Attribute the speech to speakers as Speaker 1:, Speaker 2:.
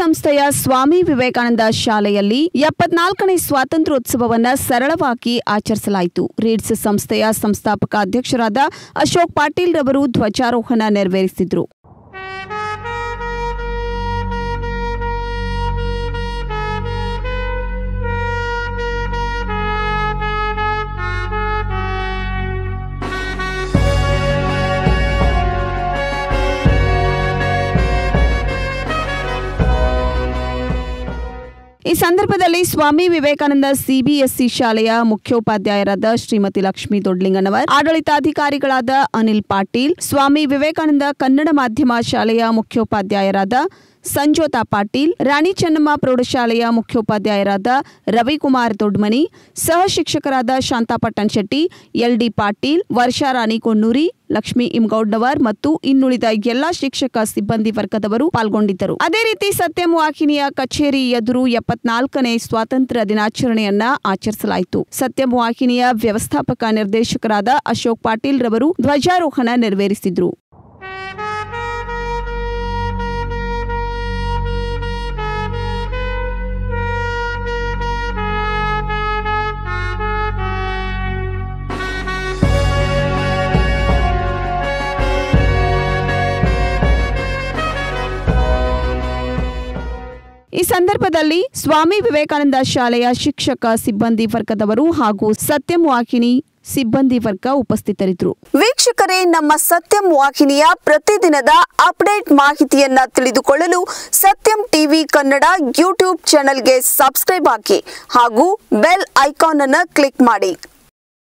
Speaker 1: ಸಂಸ್ಥೆಯ ಸ್ವಾಮಿ ವಿವೇಕಾನಂದ ಶಾಲೆಯಲ್ಲಿ ಎಪ್ಪತ್ನಾಲ್ಕನೇ ಸ್ವಾತಂತ್ರ್ಯೋತ್ಸವವನ್ನ ಸರಳವಾಗಿ ಆಚರಿಸಲಾಯಿತು ರೀಡ್ಸ್ ಸಂಸ್ಥೆಯ ಸಂಸ್ಥಾಪಕ ಅಧ್ಯಕ್ಷರಾದ ಅಶೋಕ್ ಪಾಟೀಲ್ ರವರು ಧ್ವಜಾರೋಹಣ ನೆರವೇರಿಸಿದ್ರು ಈ ಸಂದರ್ಭದಲ್ಲಿ ಸ್ವಾಮಿ ವಿವೇಕಾನಂದ ಸಿಬಿಎಸ್ಇ ಶಾಲೆಯ ಮುಖ್ಯೋಪಾಧ್ಯಾಯರಾದ ಶ್ರೀಮತಿ ಲಕ್ಷ್ಮೀ ದೊಡ್ಲಿಂಗನವರ್ ಆಡಳಿತಾಧಿಕಾರಿಗಳಾದ ಅನಿಲ್ ಪಾಟೀಲ್ ಸ್ವಾಮಿ ವಿವೇಕಾನಂದ ಕನ್ನಡ ಮಾಧ್ಯಮ ಶಾಲೆಯ ಮುಖ್ಯೋಪಾಧ್ಯಾಯರಾದ ಸಂಜೋತಾ ಪಾಟೀಲ್ ರಾಣಿ ಚೆನ್ನಮ್ಮ ಪ್ರೌಢಶಾಲೆಯ ಮುಖ್ಯೋಪಾಧ್ಯಾಯರಾದ ರವಿಕುಮಾರ್ ದೊಡ್ಮನಿ ಸಹ ಶಿಕ್ಷಕರಾದ ಶಾಂತಾ ಪಟ್ಟಣ್ ಶೆಟ್ಟಿ ಎಲ್ಡಿ ಪಾಟೀಲ್ ವರ್ಷಾ ರಾಣಿ ಕೊಣ್ಣೂರಿ ಲಕ್ಷ್ಮೀ ಇಮ್ಗೌಡ್ನವರ್ ಮತ್ತು ಇನ್ನುಳಿದ ಎಲ್ಲಾ ಶಿಕ್ಷಕ ಸಿಬ್ಬಂದಿ ವರ್ಗದವರು ಪಾಲ್ಗೊಂಡಿದ್ದರು ಅದೇ ರೀತಿ ಸತ್ಯಂ ವಾಹಿನಿಯ ಕಚೇರಿ ಎದುರು ಎಪ್ಪತ್ನಾಲ್ಕನೇ ಸ್ವಾತಂತ್ರ್ಯ ದಿನಾಚರಣೆಯನ್ನ ಆಚರಿಸಲಾಯಿತು ಸತ್ಯಂ ವಾಹಿನಿಯ ವ್ಯವಸ್ಥಾಪಕ ನಿರ್ದೇಶಕರಾದ ಅಶೋಕ್ ಪಾಟೀಲ್ ರವರು ಧ್ವಜಾರೋಹಣ ನೆರವೇರಿಸಿದ್ರು ಈ ಸಂದರ್ಭದಲ್ಲಿ ಸ್ವಾಮಿ ವಿವೇಕಾನಂದ ಶಾಲೆಯ ಶಿಕ್ಷಕ ಸಿಬ್ಬಂದಿ ವರ್ಗದವರು ಹಾಗೂ ಸತ್ಯಂ ವಾಹಿನಿ ಸಿಬ್ಬಂದಿ ವರ್ಗ ಉಪಸ್ಥಿತರಿದ್ದರು
Speaker 2: ವೀಕ್ಷಕರೇ ನಮ್ಮ ಸತ್ಯಂ ವಾಹಿನಿಯ ಪ್ರತಿದಿನದ ಅಪ್ಡೇಟ್ ಮಾಹಿತಿಯನ್ನ ತಿಳಿದುಕೊಳ್ಳಲು ಸತ್ಯಂ ಟಿವಿ ಕನ್ನಡ ಯೂಟ್ಯೂಬ್ ಚಾನೆಲ್ಗೆ ಸಬ್ಸ್ಕ್ರೈಬ್ ಹಾಕಿ ಹಾಗೂ ಬೆಲ್ ಐಕಾನ್ ಅನ್ನು ಕ್ಲಿಕ್ ಮಾಡಿ